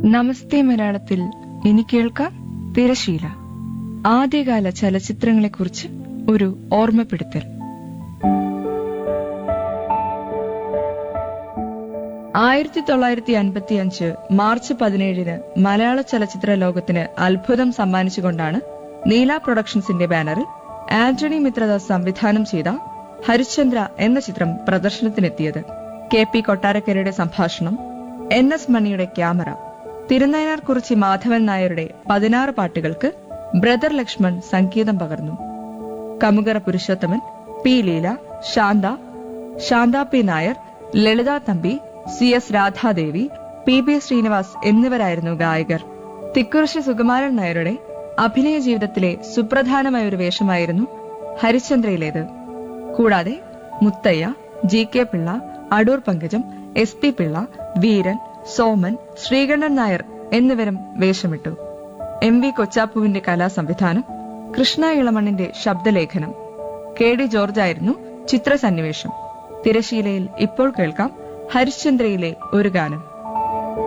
നമസ്തേ മലയാളത്തിൽ ഇനി കേൾക്കാം തിരശീല ആദ്യകാല ചലച്ചിത്രങ്ങളെക്കുറിച്ച് ഒരു ഓർമ്മപ്പെടുത്തൽ ആയിരത്തി തൊള്ളായിരത്തി അൻപത്തി അഞ്ച് മാർച്ച് പതിനേഴിന് മലയാള ചലച്ചിത്ര ലോകത്തിന് അത്ഭുതം സമ്മാനിച്ചുകൊണ്ടാണ് നീല പ്രൊഡക്ഷൻസിന്റെ ബാനറിൽ ആന്റണി മിത്രദാസ് സംവിധാനം ചെയ്ത ഹരിശ്ചന്ദ്ര എന്ന ചിത്രം പ്രദർശനത്തിനെത്തിയത് കെ പി കൊട്ടാരക്കരയുടെ സംഭാഷണം എൻ എസ് മണിയുടെ ക്യാമറ തിരുനയനാർ കുറിച്ചി മാധവൻ നായരുടെ പതിനാറ് പാട്ടുകൾക്ക് ബ്രദർ ലക്ഷ്മൺ സംഗീതം പകർന്നു Kamukara Purushothaman P Leela Shantha Shantha P Nair Lalitha Thampi C S Radhadevi P B Sreenivas എന്നിവരായിരുന്നു ഗായകർ തിക്കുറിശി സുകുമാരൻ നായരുടെ അഭിനയ ജീവിതത്തിലെ സുപ്രധാനമായ ഒരു വേഷമായിരുന്നു ഹരിശ്ചന്ദ്രയിലേത് കൂടാതെ Muthayya G K Pillai Adoor Pankajam S P Pillai Veeran Soman Sreekantan Nair എന്നിവരും വേഷമിട്ടു എം വി കൊച്ചാപ്പുവിന്റെ കലാസംവിധാനം കൃഷ്ണ ഇളമണ്ണിന്റെ ശബ്ദലേഖനം കെ ഡി ജോർജായിരുന്നു ചിത്രസന്നിവേശം തിരശീലയിൽ ഇപ്പോൾ കേൾക്കാം ഹരിശ്ചന്ദ്രയിലെ ഒരു ഗാനം